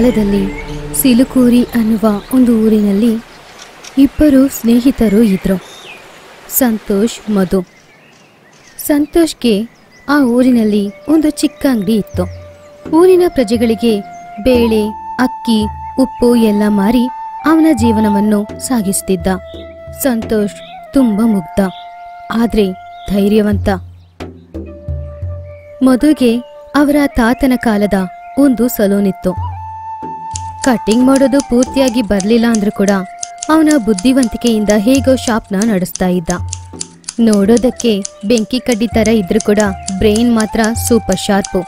ಕಾಲದಲ್ಲಿ ಸಿಲುಕೂರಿ ಅನ್ನುವ ಒಂದು ಊರಿನಲ್ಲಿ ಇಬ್ಬರು ಸ್ನೇಹಿತರು ಇದ್ರು ಸಂತೋಷ್ ಮಧು ಸಂತೋಷ್ಗೆ ಆ ಊರಿನಲ್ಲಿ ಒಂದು ಚಿಕ್ಕ ಅಂಗಡಿ ಇತ್ತು ಊರಿನ ಪ್ರಜೆಗಳಿಗೆ ಬೇಳೆ ಅಕ್ಕಿ ಉಪ್ಪು ಎಲ್ಲ ಮಾರಿ ಅವನ ಜೀವನವನ್ನು ಸಾಗಿಸುತ್ತಿದ್ದ ಸಂತೋಷ್ ತುಂಬಾ ಮುಗ್ಧ ಆದ್ರೆ ಧೈರ್ಯವಂತ ಮಧುಗೆ ಅವರ ತಾತನ ಕಾಲದ ಒಂದು ಸಲೂನ್ ಇತ್ತು ಕಟಿಂಗ್ ಮಾಡೋದು ಪೂರ್ತಿಯಾಗಿ ಬರ್ಲಿಲ್ಲ ಅಂದ್ರೂ ಕೂಡ ಅವನ ಬುದ್ಧಿವಂತಿಕೆಯಿಂದ ಹೇಗೋ ಶಾಪ್ನ ನಡೆಸ್ತಾ ಇದ್ದ ನೋಡೋದಕ್ಕೆ ಬೆಂಕಿ ಕಡ್ಡಿ ತರ ಇದ್ರೂ ಕೂಡ ಬ್ರೈನ್ ಮಾತ್ರ ಸೂಪರ್ ಶಾರ್ಪು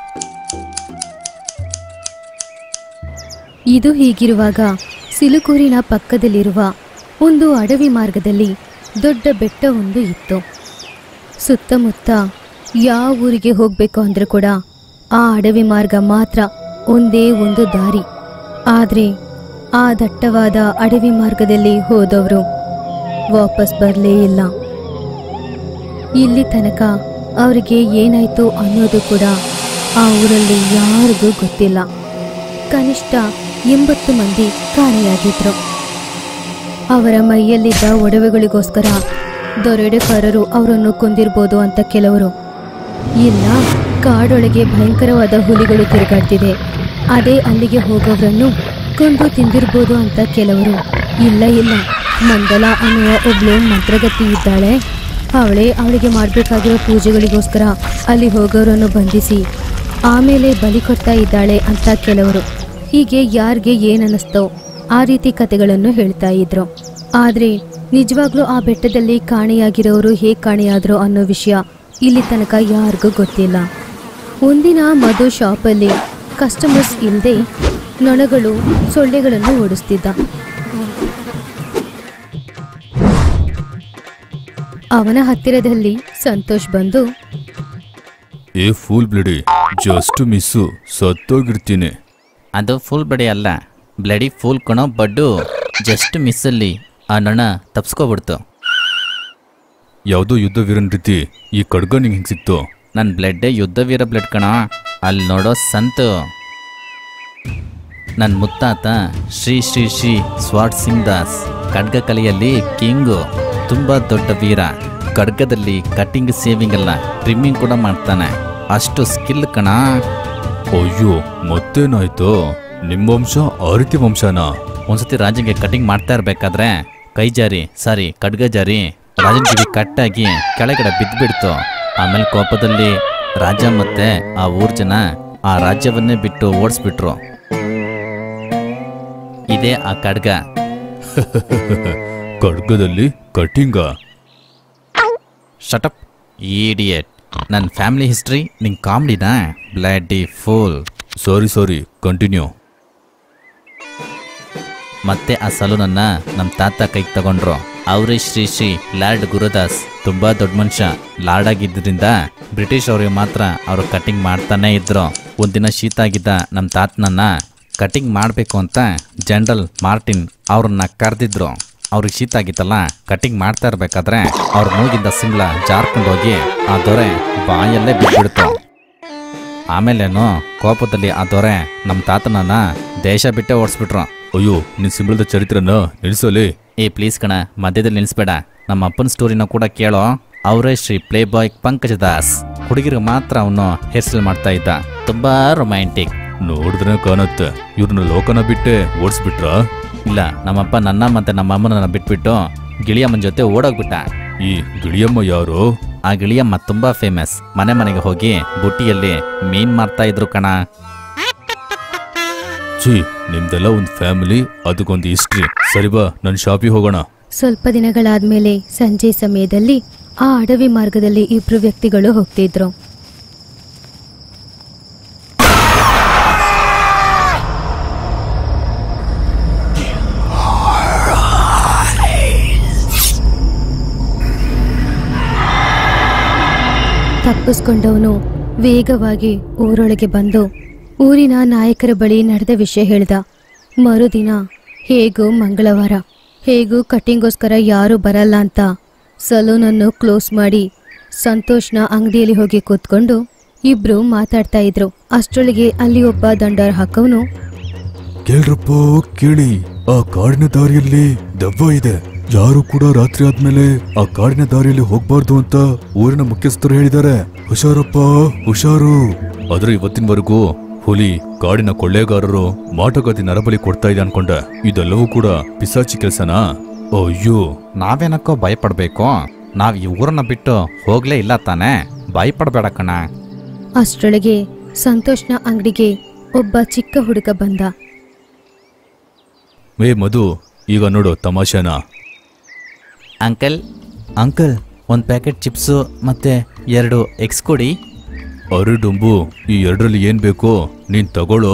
ಇದು ಹೀಗಿರುವಾಗ ಸಿಲುಕೂರಿನ ಪಕ್ಕದಲ್ಲಿರುವ ಒಂದು ಅಡವಿ ಮಾರ್ಗದಲ್ಲಿ ದೊಡ್ಡ ಬೆಟ್ಟವೊಂದು ಇತ್ತು ಸುತ್ತಮುತ್ತ ಯಾವ ಊರಿಗೆ ಹೋಗ್ಬೇಕು ಅಂದ್ರೂ ಕೂಡ ಆ ಅಡವಿ ಮಾರ್ಗ ಮಾತ್ರ ಒಂದೇ ಒಂದು ದಾರಿ ಆದ್ರೆ ಆ ದಟ್ಟವಾದ ಅಡವಿ ಮಾರ್ಗದಲ್ಲಿ ಹೋದವರು ವಾಪಸ್ ಬರಲೇ ಇಲ್ಲ ಇಲ್ಲಿ ತನಕ ಅವರಿಗೆ ಏನಾಯ್ತು ಅನ್ನೋದು ಕೂಡ ಆ ಊರಲ್ಲಿ ಯಾರಿಗೂ ಗೊತ್ತಿಲ್ಲ ಕನಿಷ್ಠ ಎಂಬತ್ತು ಮಂದಿ ಕಾಣೆಯಾಗಿದ್ರು ಅವರ ಮೈಯಲ್ಲಿದ್ದ ಒಡವೆಗಳಿಗೋಸ್ಕರ ದೊರೆಡೆಕಾರರು ಅವರನ್ನು ಕೊಂದಿರ್ಬೋದು ಅಂತ ಕೆಲವರು ಇಲ್ಲ ಕಾಡೊಳಗೆ ಭಯಂಕರವಾದ ಹುಲಿಗಳು ತಿರುಗಾಡ್ತಿದೆ ಅದೇ ಅಲ್ಲಿಗೆ ಹೋಗೋವ್ರನ್ನು ಕೊಂದು ತಿಂದಿರ್ಬೋದು ಅಂತ ಕೆಲವರು ಇಲ್ಲ ಇಲ್ಲ ಮಂಡಲ ಅನ್ನುವ ಒಬ್ಳು ಮಂತ್ರಗತಿ ಇದ್ದಾಳೆ ಅವಳೇ ಅವಳಿಗೆ ಮಾಡಬೇಕಾಗಿರೋ ಪೂಜೆಗಳಿಗೋಸ್ಕರ ಅಲ್ಲಿ ಹೋಗೋರನ್ನು ಬಂಧಿಸಿ ಆಮೇಲೆ ಬಲಿ ಕೊಡ್ತಾ ಇದ್ದಾಳೆ ಅಂತ ಕೆಲವರು ಹೀಗೆ ಯಾರಿಗೆ ಏನನ್ನಿಸ್ತೋ ಆ ರೀತಿ ಕತೆಗಳನ್ನು ಹೇಳ್ತಾ ಇದ್ರು ಆದ್ರೆ ನಿಜವಾಗ್ಲೂ ಆ ಬೆಟ್ಟದಲ್ಲಿ ಕಾಣೆಯಾಗಿರೋರು ಹೇಗೆ ಕಾಣೆಯಾದ್ರು ಅನ್ನೋ ವಿಷಯ ಇಲ್ಲಿ ತನಕ ಯಾರಿಗೂ ಗೊತ್ತಿಲ್ಲ ಒಂದಿನ ಮಧು ಶಾಪಲ್ಲಿ ಕಸ್ಟಮರ್ಸ್ ಇಲ್ಲದೆ ನೊಣಗಳು ಸೊಳ್ಳೆಗಳನ್ನು ಓಡಿಸ್ತಿದ್ದ ಅವನ ಹತ್ತಿರದಲ್ಲಿ ಸಂತೋಷ್ ಬಂದು ಏ ಫೂಲ್ ಬ್ಲಡಿ ಜಸ್ಟ್ ಮಿಸ್ಸು ಸತ್ತೋಗಿರ್ತೀನಿ ಅದು ಫುಲ್ ಬಡಿ ಅಲ್ಲ ಬ್ಲಡಿ ಫುಲ್ ಕಣೋ ಬಡ್ಡು ಜಸ್ಟ್ ಮಿಸ್ಸಲ್ಲಿ ಆ ನೊಣ ತಪ್ಸ್ಕೊಬಿಡ್ತು ಯಾವುದೋ ಯುದ್ಧ ವೀರನ್ ರೀತಿ ಈ ಖಡ್ಗ ನಿಂಗೆ ಹಿಂಗೆ ಸಿಕ್ತು ನನ್ನ ಬ್ಲಡ್ಡೇ ಯುದ್ಧವೀರ ಬ್ಲಡ್ ಕಣ ಅಲ್ಲಿ ನೋಡೋ ಸಂತು ನನ್ನ ಮುತ್ತಾತ ಶ್ರೀ ಶ್ರೀ ಶ್ರೀ ಸ್ವಾಟ್ ಸಿಂಗ್ ದಾಸ್ ಖಡ್ಗ ಕಲೆಯಲ್ಲಿ ಕಿಂಗು ತುಂಬ ದೊಡ್ಡ ವೀರ ಖಡ್ಗದಲ್ಲಿ ಕಟಿಂಗ್ ಸೇವಿಂಗ್ ಅಲ್ಲ ಟ್ರಿಮ್ಮಿಂಗ್ ಕೂಡ ಮಾಡ್ತಾನೆ ಅಷ್ಟು ಸ್ಕಿಲ್ ಕಣ ಅಯ್ಯೋ ಮತ್ತೇನಾಯ್ತು ನಿಮ್ಮ ವಂಶ ಆ ರೀತಿ ವಂಶನಾ ಒಂದ್ಸತಿ ರಾಜಂಗೆ ಕಟಿಂಗ್ ಮಾಡ್ತಾ ಇರ್ಬೇಕಾದ್ರೆ ಕೈ ಜಾರಿ ಸಾರಿ ಖಡ್ಗ ಜಾರಿ ರಾಜನ್ ಕಿವಿ ಕಟ್ಟಾಗಿ ಕೆಳಗಡೆ ಬಿದ್ದ್ಬಿಡ್ತು ಆಮೇಲೆ ಕೋಪದಲ್ಲಿ ರಾಜ ಮತ್ತೆ ಆ ಊರ್ ಜನ ಆ ರಾಜ್ಯವನ್ನೇ ಬಿಟ್ಟು ಓಡಿಸ್ಬಿಟ್ರು ಇದೇ ಆ ಖಡ್ಗ ಖಡ್ಗದಲ್ಲಿ ಕಟಿಂಗ ಶಟಪ್ ಈಡಿಯಟ್ ನನ್ನ ಫ್ಯಾಮಿಲಿ ಹಿಸ್ಟ್ರಿ ನಿಂಗೆ ಕಾಮಿಡಿನಾ bloody fool sorry sorry continue ಮತ್ತೆ ಆ ಸಲೂನನ್ನ ನಮ್ಮ ತಾತ ಕೈಗೆ ತಗೊಂಡ್ರು ಅವರೇ ಶ್ರೀ ಶ್ರೀ ಲಾರ್ಡ್ ಗುರುದಾಸ್ ತುಂಬಾ ದೊಡ್ಡ ಮನುಷ್ಯ ಲಾರ್ಡ್ ಆಗಿದ್ದರಿಂದ ಬ್ರಿಟಿಷ್ ಅವ್ರಿಗೆ ಮಾತ್ರ ಅವರು ಕಟಿಂಗ್ ಮಾಡ್ತಾನೆ ಇದ್ರು ಒಂದಿನ ಶೀತ ಆಗಿದ್ದ ನಮ್ಮ ತಾತನನ್ನ ಕಟಿಂಗ್ ಮಾಡಬೇಕು ಅಂತ ಜನರಲ್ ಮಾರ್ಟಿನ್ ಅವ್ರನ್ನ ಕರೆದಿದ್ರು ಅವ್ರಿಗೆ ಶೀತ ಆಗಿತ್ತಲ್ಲ ಕಟಿಂಗ್ ಮಾಡ್ತಾ ಇರ್ಬೇಕಾದ್ರೆ ಅವ್ರ ಮೂಗಿಂದ ಸಿಂಗ್ಲ ಜಾರ್ಕೊಂಡು ಹೋಗಿ ಆ ದೊರೆ ಬಾಯಲ್ಲೇ ಬಿದ್ಬಿಡ್ತು ಆಮೇಲೇನು ಕೋಪದಲ್ಲಿ ಆ ದೊರೆ ನಮ್ಮ ತಾತನನ್ನ ದೇಶ ಬಿಟ್ಟೆ ಓಡಿಸ್ಬಿಟ್ರು ಅಯ್ಯೋ ನಿನ್ ಸಿಂಬಳದ ಚರಿತ್ರನ ನಿಲ್ಸಲಿ ಏ ಪ್ಲೀಸ್ ಕಣ ಮಧ್ಯದಲ್ಲಿ ನಿಲ್ಲಿಸ್ಬೇಡ ನಮ್ಮ ಅಪ್ಪನ ಸ್ಟೋರಿನ ಕೂಡ ಕೇಳೋ ಅವರೇ ಶ್ರೀ ಪ್ಲೇ ಬಾಯ್ ಪಂಕಜ ದಾಸ್ ಹುಡುಗಿರಿಗೆ ಮಾತ್ರ ಅವನು ಹೇರ್ ಸ್ಟೈಲ್ ಮಾಡ್ತಾ ಇದ್ದ ತುಂಬಾ ರೊಮ್ಯಾಂಟಿಕ್ ನೋಡಿದ್ರೆ ಕಾಣತ್ತೆ ಇವ್ರನ್ನ ಲೋಕನ ಬಿಟ್ಟೆ ಓಡಿಸ್ಬಿಟ್ರಾ ಇಲ್ಲ ನಮ್ಮಪ್ಪ ನನ್ನ ಮತ್ತೆ ನಮ್ಮ ಅಮ್ಮನ ಬಿಟ್ಬಿಟ್ಟು ಗಿಳಿಯಮ್ಮನ ಜೊತೆ ಓಡೋಗ್ಬಿಟ್ಟ ಈ ಗಿಳಿಯಮ್ಮ ಯಾರು ಆ ಗಿಳಿಯಮ್ಮ ತುಂಬಾ ಫೇಮಸ್ ಮನೆ ಮನೆಗೆ ಹೋಗಿ ಬುಟ್ಟಿಯಲ್ಲಿ ಮೀನ್ ಮಾರ್ತಾ ಇದ್ರು ಕಣ ಛೀ ನಿಮ್ದೆಲ್ಲ ಒಂದು ಫ್ಯಾಮಿಲಿ ಅದಕ್ಕೊಂದು ಹಿಸ್ಟ್ರಿ ಸರಿ ಬಾ ನನ್ನ ಶಾಪಿಗೆ ಹೋಗೋಣ ಸ್ವಲ್ಪ ದಿನಗಳಾದ್ಮೇಲೆ ಸಂಜೆ ಸಮಯದಲ್ಲಿ ಆ ಅಡವಿ ಮಾರ್ಗದಲ್ಲಿ ಇಬ್ರು ವ್ಯಕ್ತಿಗಳು ಹೋಗ್ತಿದ್ರು ತಪ್ಪಿಸ್ಕೊಂಡವನು ವೇಗವಾಗಿ ಊರೊಳಗೆ ಬಂದು ಊರಿನ ನಾಯಕರ ಬಳಿ ನಡೆದ ವಿಷಯ ಹೇಳ್ದ ಮರುದಿನ ಹೇಗೂ ಮಂಗಳವಾರ ಹೇಗೂ ಕಟಿಂಗೋಸ್ಕರ ಯಾರೂ ಬರಲ್ಲ ಅಂತ ಸಲೂನನ್ನು ಕ್ಲೋಸ್ ಮಾಡಿ ಸಂತೋಷ್ನ ಅಂಗಡಿಯಲ್ಲಿ ಹೋಗಿ ಕೂತ್ಕೊಂಡು ಇಬ್ರು ಮಾತಾಡ್ತಾ ಇದ್ರು ಅಷ್ಟರೊಳಗೆ ಅಲ್ಲಿ ಒಬ್ಬ ದಂಡಾರ್ ಹಾಕವನು ಕೇಳ್ರಪ್ಪ ಕೇಳಿ ಆ ಕಾಡಿನ ದಾರಿಯಲ್ಲಿ ದೆವ್ವ ಇದೆ ಯಾರು ಕೂಡ ರಾತ್ರಿ ಆದ್ಮೇಲೆ ಆ ಕಾಡಿನ ದಾರಿಯಲ್ಲಿ ಹೋಗ್ಬಾರ್ದು ಅಂತ ಊರಿನ ಮುಖ್ಯಸ್ಥರು ಹೇಳಿದ್ದಾರೆ ಹುಷಾರಪ್ಪ ಹುಷಾರು ಆದ್ರೆ ಇವತ್ತಿನವರೆಗೂ ಹುಲಿ ಕಾಡಿನ ಕೊಳ್ಳೆಗಾರರು ಮಾಟಗಾತಿ ನರಬಲಿ ಕೊಡ್ತಾ ಇದೆ ಅನ್ಕೊಂಡೆ ಇದೆಲ್ಲವೂ ಕೂಡ ಪಿಸಾಚಿ ಕೆಲ್ಸನಾ ಅಯ್ಯೋ ನಾವೇನಕ್ಕೋ ಭಯಪಡ್ಬೇಕು ನಾವ್ ಈ ಊರನ್ನ ಬಿಟ್ಟು ಹೋಗ್ಲೇ ಇಲ್ಲ ತಾನೇ ಭಯಪಡ್ಬೇಡ ಕಣ ಅಷ್ಟರೊಳಗೆ ಸಂತೋಷ್ನ ಅಂಗಡಿಗೆ ಒಬ್ಬ ಚಿಕ್ಕ ಹುಡುಗ ಬಂದ ಮೇ ಮಧು ಈಗ ನೋಡು ತಮಾಷೆನಾ ಅಂಕಲ್ ಅಂಕಲ್ ಒಂದು ಪ್ಯಾಕೆಟ್ ಚಿಪ್ಸು ಮತ್ತೆ ಎರಡು ಎಗ್ಸ್ ಕೊಡಿ ಅರೆ ಡುಂಬು ಈ ಎರಡರಲ್ಲಿ ಏನ್ ಬೇಕೋ ನೀನ್ ತಗೊಳ್ಳೋ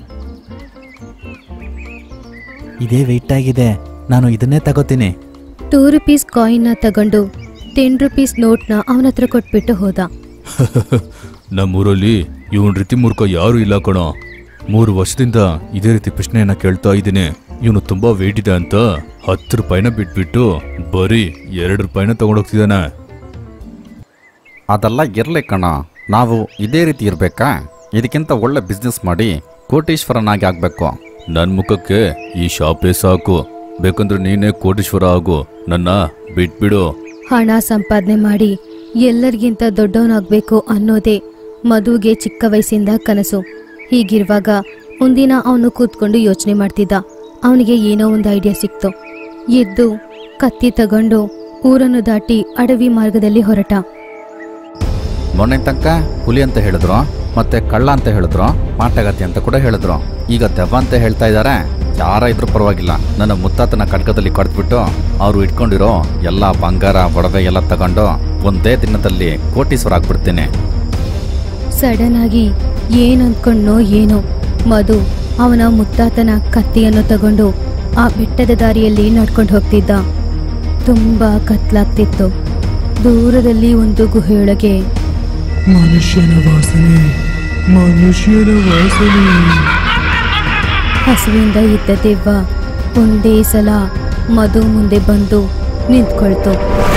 ಇದೇ ವೆಯ್ಟ್ ಆಗಿದೆ ನಾನು ಇದನ್ನೇ ತಗೋತೀನಿ ಟೂ ರುಪೀಸ್ ಕಾಯಿನ್ನ ತಗೊಂಡು ಟೆನ್ ರುಪೀಸ್ ನೋಟ್ನ ಅವನ ಹತ್ರ ಕೊಟ್ಬಿಟ್ಟು ಹೋದ ನಮ್ಮೂರಲ್ಲಿ ಇವನ್ ರೀತಿ ಮೂರ್ಖ ಯಾರು ಇಲ್ಲ ಕಣೋ ಮೂರು ವರ್ಷದಿಂದ ಇದೇ ರೀತಿ ಪ್ರಶ್ನೆಯನ್ನ ಕೇಳ್ತಾ ಇದ್ದೀನಿ ಇವನು ತುಂಬಾ ವೇಟ್ ಇದೆ ಅಂತ ಹತ್ತು ರೂಪಾಯಿನ ಬಿಟ್ಬಿಟ್ಟು ಬರೀ ಎರಡು ರೂಪಾಯಿನ ತಗೊಂಡೋಗ್ತಿದ್ದಾನೆ ಅದೆಲ್ಲ ಇರಲಿ ಕಣ ನಾವು ಇದೇ ರೀತಿ ಇರಬೇಕಾ ಇದಕ್ಕಿಂತ ಒಳ್ಳೆ ಬಿಸ್ನೆಸ್ ಮಾಡಿ ಕೋಟೀಶ್ವರನಾಗಿ ಆಗಬೇಕು ನನ್ ಮುಖಕ್ಕೆ ಈ ಶಾಪೇ ಸಾಕು ಬೇಕಂದ್ರೆ ನೀನೇ ಕೋಟೀಶ್ವರ ಆಗು ನನ್ನ ಬಿಟ್ಬಿಡು ಹಣ ಸಂಪಾದನೆ ಮಾಡಿ ಎಲ್ಲರಿಗಿಂತ ದೊಡ್ಡವನಾಗಬೇಕು ಅನ್ನೋದೇ ಮಧುಗೆ ಚಿಕ್ಕ ವಯಸ್ಸಿಂದ ಕನಸು ಹೀಗಿರುವಾಗ ಒಂದಿನ ಅವನು ಕೂತ್ಕೊಂಡು ಯೋಚನೆ ಮಾಡ್ತಿದ್ದ ಅವನಿಗೆ ಏನೋ ಒಂದು ಐಡಿಯಾ ಸಿಕ್ತು ಎದ್ದು ಕತ್ತಿ ತಗೊಂಡು ಊರನ್ನು ದಾಟಿ ಅಡವಿ ಮಾರ್ಗದಲ್ಲಿ ಹೊರಟ ಮೊನ್ನೆ ತನಕ ಹುಲಿ ಅಂತ ಹೇಳಿದ್ರು ಮತ್ತೆ ಕಳ್ಳ ಅಂತ ಹೇಳಿದ್ರು ಮಾಟಗಾತಿ ಅಂತ ಕೂಡ ಹೇಳಿದ್ರು ಈಗ ದೆವ್ವ ಅಂತ ಹೇಳ್ತಾ ಇದ್ದಾರೆ ಯಾರ ಇದ್ರೂ ಪರವಾಗಿಲ್ಲ ನನ್ನ ಮುತ್ತಾತನ ಖಡ್ಗದಲ್ಲಿ ಕಡ್ದ್ಬಿಟ್ಟು ಅವರು ಇಟ್ಕೊಂಡಿರೋ ಎಲ್ಲ ಬಂಗಾರ ಒಡವೆ ಎಲ್ಲ ತಗೊಂಡು ಒಂದೇ ದಿನದಲ್ಲಿ ಕೋಟೀಶ್ವರ ಆಗ್ಬಿಡ್ತೀನಿ ಸಡನ್ ಆಗಿ ಏನ್ ಅಂದ್ಕೊಂಡ್ನೋ ಏನೋ ಮಧು ಅವನ ಮುತ್ತಾತನ ಕತ್ತಿಯನ್ನು ತಗೊಂಡು ಆ ಬೆಟ್ಟದ ದಾರಿಯಲ್ಲಿ ನಡ್ಕೊಂಡು ಹೋಗ್ತಿದ್ದ ತುಂಬಾ ಕತ್ಲಾಗ್ತಿತ್ತು ದೂರದಲ್ಲಿ ಒಂದು ಗುಹೆಯೊಳಗೆ ಮನುಷ್ಯನ ವಾಸನೆ ಮನುಷ್ಯನ ವಾಸನೆ ಹಸುವಿಂದ ಇದ್ದ ದೆವ್ವ ಒಂದೇ ಸಲ ಮಧು ಮುಂದೆ ಬಂದು ನಿಂತ್ಕೊಳ್ತು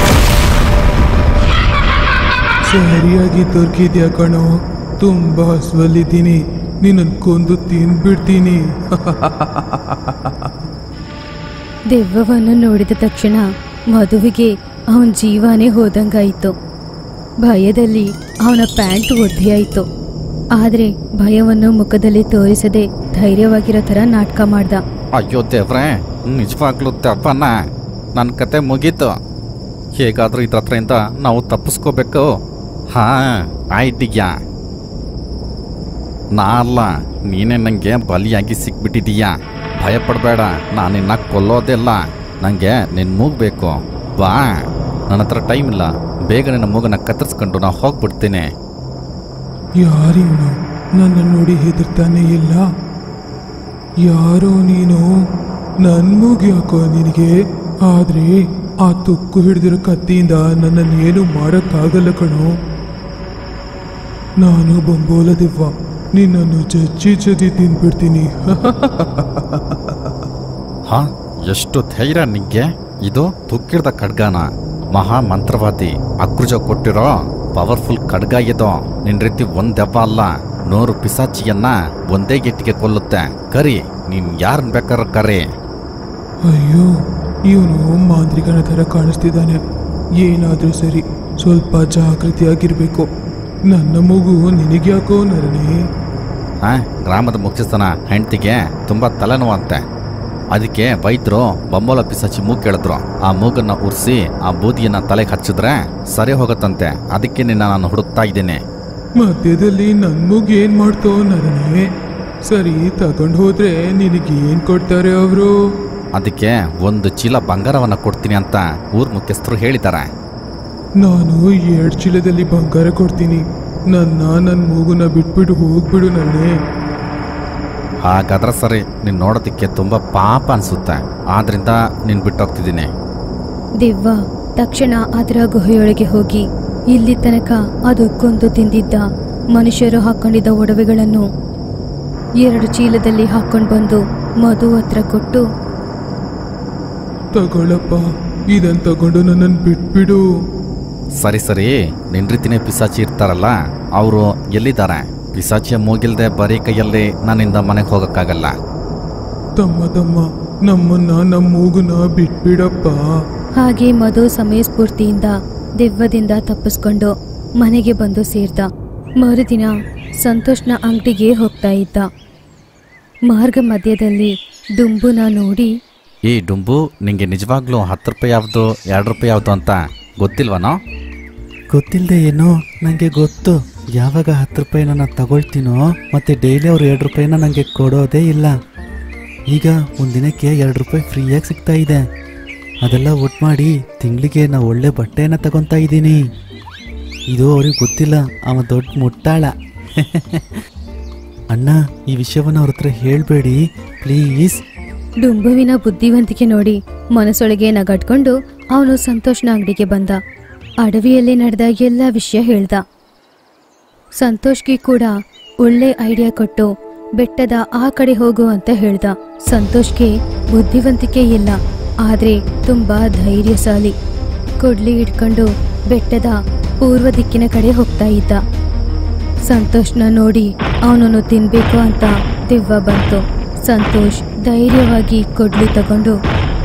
ಸರಿಯಾಗಿ ದೊರಕಿದ್ಯಾ ಕಣೋ ತುಂಬಾ ಹಸುವಲ್ಲಿದ್ದೀನಿ ನಿನ್ನನ್ನು ಕೊಂದು ತಿಂದ್ಬಿಡ್ತೀನಿ ದೆವ್ವವನ್ನು ನೋಡಿದ ತಕ್ಷಣ ಮಧುವಿಗೆ ಅವನ ಜೀವನೇ ಹೋದಂಗಾಯಿತು ಭಯದಲ್ಲಿ ಅವನ ಪ್ಯಾಂಟ್ ಒದ್ದೆಯಾಯಿತು ಆದರೆ ಭಯವನ್ನು ಮುಖದಲ್ಲಿ ತೋರಿಸದೆ ಧೈರ್ಯವಾಗಿರೋ ಥರ ನಾಟಕ ಮಾಡ್ದ ಅಯ್ಯೋ ದೇವ್ರೆ ನಿಜವಾಗ್ಲೂ ದೆವ್ವನ ನನ್ನ ಕತೆ ಮುಗೀತು ಹೇಗಾದ್ರೂ ಇದ್ರ ಹತ್ರದಿಂದ ನಾವು ತಪ್ಪಿಸ್ಕೋಬೇಕು ಹಾ ಆಯ್ತೀಯ ನಾ ಅಲ್ಲ ನೀನೇ ನನಗೆ ಬಲಿಯಾಗಿ ಸಿಕ್ಬಿಟ್ಟಿದೀಯ ಭಯಪಡಬೇಡ ನಾನಿನ್ನ ಕೊಲ್ಲೋದಿಲ್ಲ ನನಗೆ ನಿನ್ನ ಮೂಗಬೇಕು ಬಾ ನನ್ನ ಹತ್ರ ಟೈಮ್ ಇಲ್ಲ ಬೇಗ ನಿನ್ನ ಮೂಗನ್ನ ಕತ್ತರಿಸ್ಕೊಂಡು ನಾ ಹೋಗ್ಬಿಡ್ತೀನಿ ಯಾರಿವನು ನನ್ನ ನೋಡಿ ಹೆದರ್ತಾನೆ ಇಲ್ಲ ಯಾರೋ ನೀನು ನನ್ ಯಾಕೋ ನಿನಗೆ ಆದ್ರೆ ಆ ತುಕ್ಕು ಹಿಡಿದಿರೋ ಕತ್ತಿಯಿಂದ ನನ್ನನ್ನೇನು ಮಾಡೋಕ್ಕಾಗಲ್ಲ ಕಣೋ ನಾನು ಬೊಂಬೋಲದಿವ್ವ ನಿನ್ನನ್ನು ಜಜ್ಜಿ ಜಜ್ಜಿ ತಿಂದ್ಬಿಡ್ತೀನಿ ಹಾ ಎಷ್ಟು ಧೈರ್ಯ ನಿಂಗೆ ಇದು ತುಕ್ಕಿಡ್ದ ಖಡ್ಗಾನ ಮಹಾ ಮಂತ್ರವಾದಿ ಅಕ್ರುಜ ಕೊಟ್ಟಿರೋ ಪವರ್ಫುಲ್ ಖಡ್ಗ ಇದು ನಿನ್ ರೀತಿ ಒಂದ್ ದೆವ್ವ ಅಲ್ಲ ನೂರು ಪಿಸಾಚಿಯನ್ನ ಒಂದೇ ಗೆಟ್ಟಿಗೆ ಕೊಲ್ಲುತ್ತೆ ಕರಿ ನೀನ್ ಯಾರನ್ ಬೇಕಾದ್ರೆ ಕರಿ ಅಯ್ಯೋ ಇವನು ಮಾಂತ್ರಿಕನ ಥರ ಕಾಣಿಸ್ತಿದ್ದಾನೆ ಏನಾದರೂ ಸರಿ ಸ್ವಲ್ಪ ಜಾಗೃತಿಯಾಗಿರ್ಬೇಕು ನನ್ನ ಮಗು ನಿನಗ್ಯಾಕೋ ನರನೇ ಹಾ ಗ್ರಾಮದ ಮುಖ್ಯಸ್ಥನ ಹೆಂಡತಿಗೆ ತುಂಬಾ ತಲೆನೋವಂತೆ ಅದಕ್ಕೆ ವೈದ್ಯರು ಬೊಂಬೋಲ ಪಿಸಾಚಿ ಮೂಗ್ ಕೇಳಿದ್ರು ಆ ಮೂಗನ್ನ ಉರ್ಸಿ ಆ ಬೂದಿಯನ್ನ ತಲೆಗೆ ಹಚ್ಚಿದ್ರೆ ಸರಿ ಹೋಗುತ್ತಂತೆ ಅದಕ್ಕೆ ನಿನ್ನ ನಾನು ಹುಡುಕ್ತಾ ಇದ್ದೀನಿ ಮಧ್ಯದಲ್ಲಿ ನನ್ ಮಗು ಏನ್ ಮಾಡ್ತೋ ನರನೇ ಸರಿ ತಗೊಂಡು ಹೋದ್ರೆ ನಿನಗೇನ್ ಕೊಡ್ತಾರೆ ಅವರು ಅದಕ್ಕೆ ಒಂದು ಚೀಲ ಬಂಗಾರವನ್ನ ಕೊಡ್ತೀನಿ ಅಂತ ಊರ್ ಮುಖ್ಯಸ್ಥರು ಹೇಳಿದ್ದಾರೆ ನಾನು ಎರಡ್ ಚೀಲದಲ್ಲಿ ಬಂಗಾರ ಕೊಡ್ತೀನಿ ನನ್ನ ನನ್ನ ಮೂಗುನ ಬಿಟ್ಬಿಟ್ಟು ಹೋಗ್ಬಿಡು ನನ್ನೇ ಹಾಗಾದ್ರೆ ಸರಿ ನೀನ್ ನೋಡೋದಕ್ಕೆ ತುಂಬಾ ಪಾಪ ಅನ್ಸುತ್ತೆ ಆದ್ರಿಂದ ನೀನ್ ಬಿಟ್ಟೋಗ್ತಿದ್ದೀನಿ ದೆವ್ವ ತಕ್ಷಣ ಅದರ ಗುಹೆಯೊಳಗೆ ಹೋಗಿ ಇಲ್ಲಿ ತನಕ ಅದು ಕೊಂದು ತಿಂದಿದ್ದ ಮನುಷ್ಯರು ಹಾಕೊಂಡಿದ್ದ ಒಡವೆಗಳನ್ನು ಎರಡು ಚೀಲದಲ್ಲಿ ಹಾಕೊಂಡು ಬಂದು ಮಧು ಹತ್ರ ಕೊಟ್ಟು ತಗೊಳಪ್ಪ ಇದನ್ ತಗೊಂಡು ನನ್ನನ್ನು ಬಿಟ್ಬಿಡು ಸರಿ ಸರಿ ನಿನ್ ರೀತಿನೇ ಪಿಸಾಚಿ ಇರ್ತಾರಲ್ಲ ಅವರು ಎಲ್ಲಿದ್ದಾರೆ ಪಿಸಾಚಿಯ ಮೂಗಿಲ್ದೆ ಬರೀ ಕೈಯಲ್ಲಿ ನನ್ನಿಂದ ಮನೆಗೆ ಹೋಗಕ್ಕಾಗಲ್ಲ ತಮ್ಮ ತಮ್ಮ ನಮ್ಮನ್ನ ನಮ್ಮ ಮೂಗುನ ಬಿಟ್ಬಿಡಪ್ಪ ಹಾಗೆ ಮಧು ಸಮಯಸ್ಫೂರ್ತಿಯಿಂದ ದೆವ್ವದಿಂದ ತಪ್ಪಿಸ್ಕೊಂಡು ಮನೆಗೆ ಬಂದು ಸೇರ್ದ ಮರುದಿನ ಸಂತೋಷ್ನ ಅಂಗಡಿಗೆ ಹೋಗ್ತಾ ಇದ್ದ ಮಾರ್ಗ ಮಧ್ಯದಲ್ಲಿ ದುಂಬುನ ನೋಡಿ ಈ ಡುಂಬು ನಿಂಗೆ ನಿಜವಾಗ್ಲೂ ಹತ್ತು ರೂಪಾಯಿ ಯಾವುದು ಎರಡು ರೂಪಾಯಿ ಯಾವುದು ಅಂತ ಗೊತ್ತಿಲ್ವನೋ ಗೊತ್ತಿಲ್ಲದೆ ಏನೋ ನನಗೆ ಗೊತ್ತು ಯಾವಾಗ ಹತ್ತು ರೂಪಾಯಿನ ನಾನು ತಗೊಳ್ತೀನೋ ಮತ್ತೆ ಡೈಲಿ ಅವ್ರು ಎರಡು ರೂಪಾಯಿನ ನನಗೆ ಕೊಡೋದೇ ಇಲ್ಲ ಈಗ ಒಂದಿನಕ್ಕೆ ಎರಡು ರೂಪಾಯಿ ಫ್ರೀಯಾಗಿ ಸಿಗ್ತಾ ಇದೆ ಅದೆಲ್ಲ ಒಟ್ಟು ಮಾಡಿ ತಿಂಗಳಿಗೆ ನಾವು ಒಳ್ಳೆ ಬಟ್ಟೆನ ತಗೊತಾ ಇದ್ದೀನಿ ಇದು ಅವ್ರಿಗೆ ಗೊತ್ತಿಲ್ಲ ಅವ ದೊಡ್ಡ ಮುಟ್ಟಾಳ ಅಣ್ಣ ಈ ವಿಷಯವನ್ನು ಅವ್ರ ಹತ್ರ ಹೇಳಬೇಡಿ ಪ್ಲೀಸ್ ಡುಂಬುವಿನ ಬುದ್ಧಿವಂತಿಕೆ ನೋಡಿ ಮನಸ್ಸೊಳಗೆ ನಗಟ್ಕೊಂಡು ಅವನು ಸಂತೋಷ್ನ ಅಂಗಡಿಗೆ ಬಂದ ಅಡವಿಯಲ್ಲಿ ನಡೆದ ಎಲ್ಲ ವಿಷಯ ಹೇಳ್ದ ಸಂತೋಷ್ಗೆ ಕೂಡ ಒಳ್ಳೆ ಐಡಿಯಾ ಕೊಟ್ಟು ಬೆಟ್ಟದ ಆ ಕಡೆ ಹೋಗು ಅಂತ ಹೇಳ್ದ ಸಂತೋಷ್ಗೆ ಬುದ್ಧಿವಂತಿಕೆ ಇಲ್ಲ ಆದ್ರೆ ತುಂಬಾ ಧೈರ್ಯಶಾಲಿ ಕೊಡ್ಲಿ ಹಿಡ್ಕೊಂಡು ಬೆಟ್ಟದ ಪೂರ್ವ ದಿಕ್ಕಿನ ಕಡೆ ಹೋಗ್ತಾ ಇದ್ದ ಸಂತೋಷ್ನ ನೋಡಿ ಅವನನ್ನು ತಿನ್ಬೇಕು ಅಂತ ದೆವ್ವ ಬಂತು ಸಂತೋಷ್ ಧೈರ್ಯವಾಗಿ ಕೊಡ್ಲಿ ತಗೊಂಡು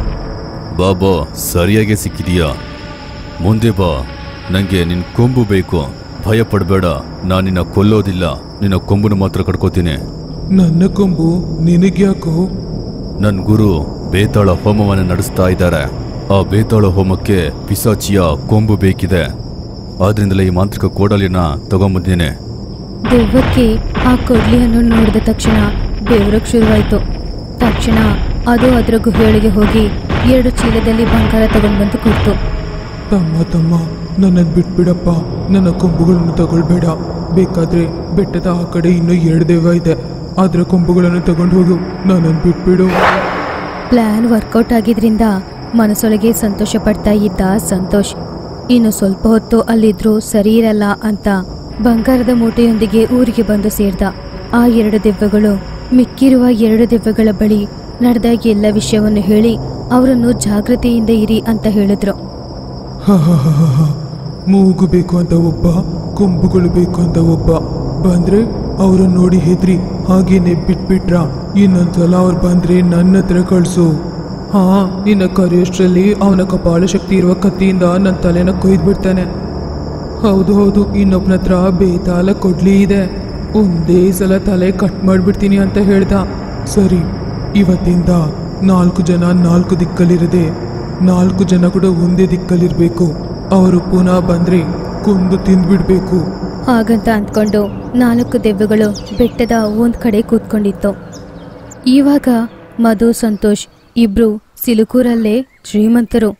ಬಾ ಬಾ ಸರಿಯಾಗಿ ಸಿಕ್ಕಿದೀಯಾ ಮುಂದೆ ಬಾ ನಂಗೆ ನಿನ್ ಕೊಂಬು ಬೇಕು ಭಯ ಪಡಬೇಡ ನಾನು ನಿನ್ನ ಕೊಲ್ಲೋದಿಲ್ಲ ನಿನ್ನ ಕೊಂಬುನ ಮಾತ್ರ ಕಡ್ಕೋತೀನಿ ನನ್ನ ಕೊಂಬು ನಿನಗ್ಯಾಕೋ ನನ್ ಗುರು ಬೇತಾಳ ಹೋಮವನ್ನು ನಡೆಸ್ತಾ ಇದ್ದಾರೆ ಆ ಬೇತಾಳ ಹೋಮಕ್ಕೆ ಪಿಸಾಚಿಯ ಕೊಂಬು ಬೇಕಿದೆ ಆದ್ರಿಂದಲೇ ಈ ಮಾಂತ್ರಿಕ ಕೋಡಲಿನ ತಗೊಂಬಂದಿದ್ದೇನೆ ದೆವ್ವಕ್ಕೆ ಆ ಕೊಡ್ಲಿಯನ್ನು ನೋಡಿದ ತಕ್ಷಣ ಬೆವರಕ್ ಶುರುವಾಯ್ತು ತಕ್ಷಣ ಅದು ಅದರ ಗುಹೆಯೊಳಗೆ ಹೋಗಿ ಎರಡು ಚೀಲದಲ್ಲಿ ಬಂಗಾರ ತಗೊಂಡ್ಬಂದು ಕೊಡ್ತು ತಮ್ಮ ತಮ್ಮ ನನ್ನನ್ನು ಬಿಟ್ಬಿಡಪ್ಪ ನನ್ನ ಕೊಂಬುಗಳನ್ನು ತಗೊಳ್ಬೇಡ ಬೇಕಾದ್ರೆ ಬೆಟ್ಟದ ಆ ಕಡೆ ಇನ್ನೂ ಎರಡು ದೆವ್ವ ಇದೆ ಅದರ ಕೊಂಬುಗಳನ್ನು ತಗೊಂಡು ಹೋಗು ನನ್ನನ್ನು ಬಿಟ್ಬಿಡು ಪ್ಲಾನ್ ವರ್ಕೌಟ್ ಆಗಿದ್ರಿಂದ ಮನಸ್ಸೊಳಗೆ ಸಂತೋಷ ಪಡ್ತಾ ಇದ್ದ ಸಂತೋಷ್ ಇನ್ನು ಸ್ವಲ್ಪ ಹೊತ್ತು ಅಲ್ಲಿದ್ರು ಸರಿ ಇರಲ್ಲ ಅಂತ ಬಂಗಾರದ ಮೂಟೆಯೊಂದಿಗೆ ಊರಿಗೆ ಬಂದು ಸೇರ್ದ ಆ ಎರಡು ದೆವ್ವಗಳು ಮಿಕ್ಕಿರುವ ಎರಡು ದೆವ್ವಗಳ ಬಳಿ ನಡೆದ ಎಲ್ಲ ವಿಷಯವನ್ನು ಹೇಳಿ ಅವರನ್ನು ಜಾಗೃತಿಯಿಂದ ಇರಿ ಅಂತ ಹೇಳಿದ್ರು ಹ ಹ ಹ ಹ ಹ. ಮೂಗು ಬೇಕು ಅಂತ ಒಬ್ಬ ಕೊಂಬುಗಳು ಬೇಕು ಅಂತ ಒಬ್ಬ ಬಂದ್ರೆ ಅವ್ರನ್ನ ನೋಡಿ ಹೆದ್ರಿ ಹಾಗೇನೆ ಬಿಟ್ಬಿಟ್ರ ಇನ್ನೊಂದ್ಸಲ ಅವ್ರು ಬಂದ್ರೆ ನನ್ನ ಹತ್ರ ಕಳ್ಸು ಹಾ ನಿನ್ನ ಕರೆಯೋಷ್ಟ್ರಲ್ಲಿ ಅವನ ಕಪಾಳ ಶಕ್ತಿ ಇರುವ ಕತ್ತಿಯಿಂದ ನನ್ನ ತಲೆನ ಕೊಯ್ದು ಬಿಡ್ತಾನೆ ಹೌದು ಹೌದು ಇನ್ನೊಬ್ನ ಹತ್ರ ಬೇತಾಲ ಕೊಡ್ಲಿ ಇದೆ ಒಂದೇ ಸಲ ತಲೆ ಕಟ್ ಮಾಡ್ಬಿಡ್ತೀನಿ ಅಂತ ಹೇಳ್ದ ಸರಿ ಇವತ್ತಿಂದ ನಾಲ್ಕು ಜನ ನಾಲ್ಕು ದಿಕ್ಕಲ್ಲಿರದೆ ನಾಲ್ಕು ಜನ ಕೂಡ ಒಂದೇ ದಿಕ್ಕಲ್ಲಿರ್ಬೇಕು ಅವರು ಪುನಃ ಬಂದ್ರೆ ಕೊಂದು ತಿಂದ್ಬಿಡ್ಬೇಕು ಹಾಗಂತ ಅಂದ್ಕೊಂಡು ನಾಲ್ಕು ದೆವ್ವಗಳು ಬೆಟ್ಟದ ಒಂದ್ ಕಡೆ ಕೂತ್ಕೊಂಡಿತ್ತು ಇವಾಗ ಮಧು ಸಂತೋಷ್ ಇಬ್ರು ಸಿಲುಕೂರಲ್ಲೇ ಶ್ರೀಮಂತರು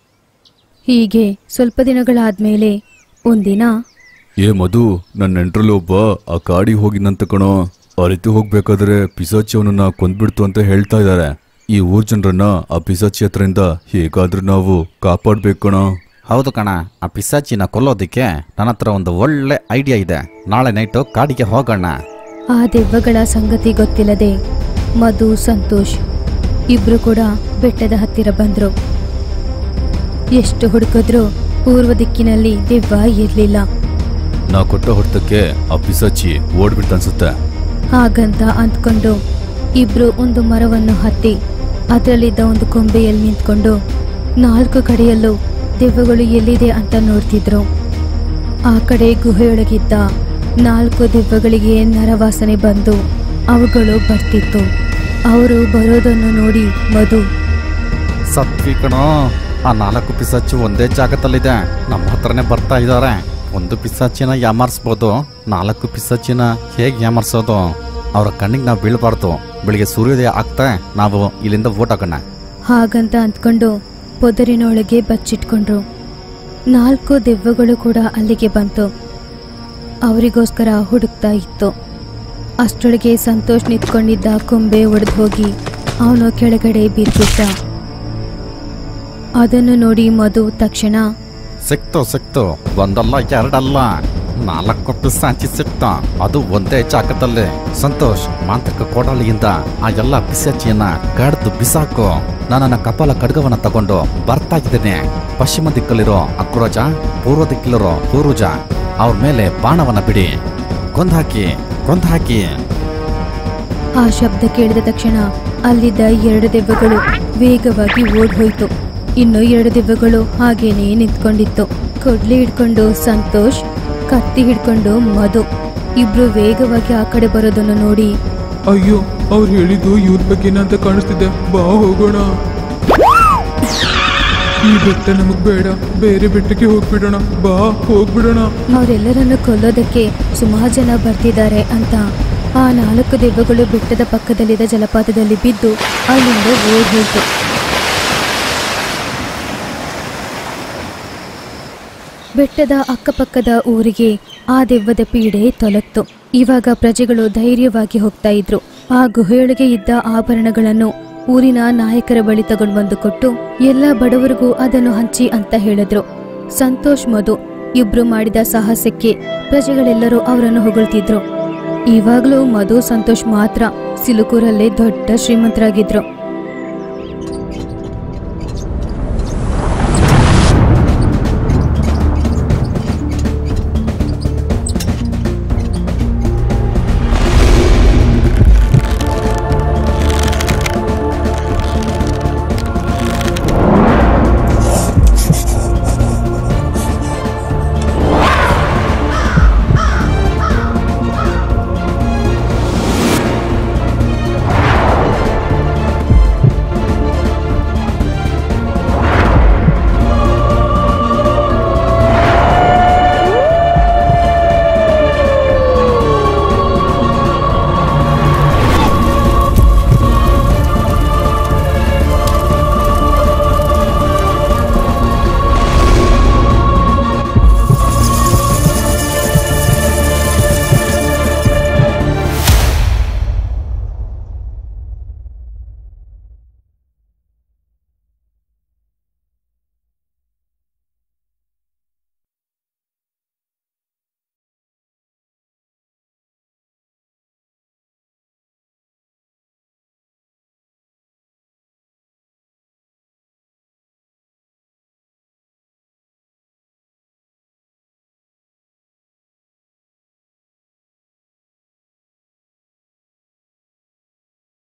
ಹೀಗೆ ಸ್ವಲ್ಪ ದಿನಗಳಾದ್ಮೇಲೆ ಒಂದಿನ ಏ ಮಧು ನನ್ನ ನೆಂಟ್ರಲ್ಲಿ ಒಬ್ಬ ಆ ಕಾಡಿಗೆ ಹೋಗಿನಂತ ಕಣೋ ಆ ರೀತಿ ಹೋಗ್ಬೇಕಾದ್ರೆ ಪಿಸಾಚಿ ಅವನನ್ನ ಕೊಂದ್ಬಿಡ್ತು ಅಂತ ಹೇಳ್ತಾ ಇದ್ದಾರೆ ಈ ಊರ್ ಜನರನ್ನ ಆ ಪಿಸಾಚಿ ಹತ್ರದಿಂದ ಹೇಗಾದ್ರೂ ನಾವು ಕಾಪಾಡ್ಬೇಕು ಕಣೋ ಹೌದು ಕಣ ಆ ಪಿಸಾಚಿನ ಕೊಲ್ಲೋದಕ್ಕೆ ನನ್ನ ಹತ್ರ ಒಂದು ಒಳ್ಳೆ ಐಡಿಯಾ ಇದೆ ನಾಳೆ ನೈಟು ಕಾಡಿಗೆ ಹೋಗೋಣ ಆ ದೆವ್ವಗಳ ಸಂಗತಿ ಗೊತ್ತಿಲ್ಲದೆ ಮಧು ಸಂತೋಷ್ ಇಬ್ರು ಕೂಡ ಬೆಟ್ಟದ ಹತ್ತಿರ ಬಂದ್ರು ಎಷ್ಟು ಹುಡುಕಿದ್ರೂ ಪೂರ್ವ ದಿಕ್ಕಿನಲ್ಲಿ ದೆವ್ವ ಇರ್ಲಿಲ್ಲ ನಾ ಕೊಟ್ಟ ಹೊಡೆತಕ್ಕೆ ಆ ಪಿಸಾಚಿ ಓಡ್ಬಿಡ್ತ ಅನ್ಸುತ್ತೆ ಹಾಗಂತ ಅಂದ್ಕೊಂಡು ಇಬ್ರು ಒಂದು ಮರವನ್ನು ಹತ್ತಿ ಅದರಲ್ಲಿದ್ದ ಒಂದು ಕೊಂಬೆಯಲ್ಲಿ ನಿಂತ್ಕೊಂಡು ನಾಲ್ಕು ಕಡೆಯಲ್ಲೂ ದೆವ್ವಗಳು ಎಲ್ಲಿದೆ ಅಂತ ನೋಡ್ತಿದ್ರು ಆ ಕಡೆ ಗುಹೆಯೊಳಗಿದ್ದ ನಾಲ್ಕು ದೆವ್ವಗಳಿಗೆ ನರವಾಸನೆ ಬಂದು ಅವುಗಳು ಬರ್ತಿತ್ತು ಅವರು ಬರೋದನ್ನು ನೋಡಿ ಮಧು ಸತ್ವಿ ಕಣೋ ಆ ನಾಲ್ಕು ಪಿಸಾಚಿ ಒಂದೇ ಜಾಗದಲ್ಲಿದೆ ನಮ್ಮ ಹತ್ರನೇ ಬರ್ತಾ ಇದ್ದಾರೆ ಒಂದು ಪಿಸಾಚಿನ ಯಾಮಾರಿಸ್ಬೋದು ನಾಲ್ಕು ಪಿಸಾಚಿನ ಹೇಗೆ ಯಾಮಾರಿಸೋದು ಅವರ ಕಣ್ಣಿಗೆ ನಾವು ಬೀಳಬಾರ್ದು ಬೆಳಿಗ್ಗೆ ಸೂರ್ಯೋದಯ ಆಗ್ತಾ ನಾವು ಇಲ್ಲಿಂದ ಓಟ್ ಹಾಕೋಣ ಹಾಗಂತ ಅಂದ್ಕೊಂಡು ಪೊದರಿನೊಳಗೆ ಬಚ್ಚಿಟ್ಕೊಂಡ್ರು ನಾಲ್ಕು ದೆವ್ವಗಳು ಕೂಡ ಅಲ್ಲಿಗೆ ಬಂತು ಅವರಿಗೋಸ್ಕರ ಹುಡುಕ್ತಾ ಇತ್ತು ಅಷ್ಟರೊಳಗೆ ಸಂತೋಷ್ ನಿಂತ್ಕೊಂಡಿದ್ದ ಕೊಂಬೆ ಒಡೆದು ಹೋಗಿ ಅವನು ಕೆಳಗಡೆ ಬಿದ್ದಿದ್ದ ಅದನ್ನು ನೋಡಿ ಮಧು ತಕ್ಷಣ ಸಿಕ್ತು ಸಿಕ್ತು ಒಂದಲ್ಲ ಎರಡಲ್ಲ ನಾಲ್ಕು ಪಿಸಾಚಿ ಸಿಕ್ತ ಅದು ಒಂದೇ ಜಾಗದಲ್ಲಿ ಸಂತೋಷ್ ಮಾಂತ್ರಿಕ ಕೋಡಲಿಯಿಂದ ಆ ಎಲ್ಲ ಪಿಸಾಚಿಯನ್ನ ಕಡ್ದು ಬಿಸಾಕು ನನ್ನ ಕಪಾಲ ಖಡ್ಗವನ್ನ ತಗೊಂಡು ಬರ್ತಾ ಇದ್ದೇನೆ ಪಶ್ಚಿಮ ದಿಕ್ಕಲ್ಲಿರೋ ಅಕ್ರೋಜ ಪೂರ್ವ ದಿಕ್ಕಲ್ಲಿರೋ ಪೂರ್ವಜ ಅವ್ರ ಮೇಲೆ ಬಾಣವನ್ನ ಬಿಡಿ ಕೊಂದ್ ಹಾಕಿ ಕೊಂದ್ ಹಾಕಿ ಆ ಶಬ್ದ ಕೇಳಿದ ತಕ್ಷಣ ಅಲ್ಲಿದ್ದ ಎರಡು ದೆವ್ವಗಳು ವೇಗವಾಗಿ ಓಡ್ ಹೋಯ್ತು ಇನ್ನು ಎರಡು ದೆವ್ವಗಳು ಹಾಗೇನೇ ನಿಂತ್ಕೊಂಡಿತ್ತು ಕೊಡ್ಲಿ ಹಿಡ್ಕೊಂಡು ಸಂತೋಷ್ ಕತ್ತಿ ಹಿಡ್ಕೊಂಡು ಮಧು ಇಬ್ರು ವೇಗವಾಗಿ ಆ ಕಡೆ ಬರೋದನ್ನು ನೋಡಿ ಅಯ್ಯೋ ಅವ್ರು ಹೇಳಿದ್ದು ಇವ್ರ ಬಗ್ಗೆನ ಅಂತ ಕಾಣಿಸ್ತಿದೆ ಬಾ ಹೋಗೋಣ ಈ ಬೆಟ್ಟ ನಮಗ್ ಬೇಡ ಬೇರೆ ಬೆಟ್ಟಕ್ಕೆ ಹೋಗ್ಬಿಡೋಣ ಬಾ ಹೋಗ್ಬಿಡೋಣ ಅವರೆಲ್ಲರನ್ನು ಕೊಲ್ಲೋದಕ್ಕೆ ಸುಮಾರು ಜನ ಬರ್ತಿದ್ದಾರೆ ಅಂತ ಆ ನಾಲ್ಕು ದೆವ್ವಗಳು ಬೆಟ್ಟದ ಪಕ್ಕದಲ್ಲಿದ್ದ ಜಲಪಾತದಲ್ಲಿ ಬಿದ್ದು ಅಲ್ಲಿಂದ ಓಡ್ ಹೋಯ್ತು ಬೆಟ್ಟದ ಅಕ್ಕಪಕ್ಕದ ಊರಿಗೆ ಆ ದೆವ್ವದ ಪೀಡೆ ತೊಲಗ್ತು ಇವಾಗ ಪ್ರಜೆಗಳು ಧೈರ್ಯವಾಗಿ ಹೋಗ್ತಾ ಇದ್ರು ಆ ಗುಹೆಯೊಳಗೆ ಇದ್ದ ಆಭರಣಗಳನ್ನು ಊರಿನ ನಾಯಕರ ಬಳಿ ತಗೊಂಡು ಬಂದು ಕೊಟ್ಟು ಎಲ್ಲ ಬಡವರಿಗೂ ಅದನ್ನು ಹಂಚಿ ಅಂತ ಹೇಳಿದ್ರು ಸಂತೋಷ್ ಮಧು ಇಬ್ರು ಮಾಡಿದ ಸಾಹಸಕ್ಕೆ ಪ್ರಜೆಗಳೆಲ್ಲರೂ ಅವರನ್ನು ಹೊಗಳ್ತಿದ್ರು ಇವಾಗ್ಲೂ ಮಧು ಸಂತೋಷ್ ಮಾತ್ರ ಸಿಲುಕೂರಲ್ಲೇ ದೊಡ್ಡ ಶ್ರೀಮಂತರಾಗಿದ್ರು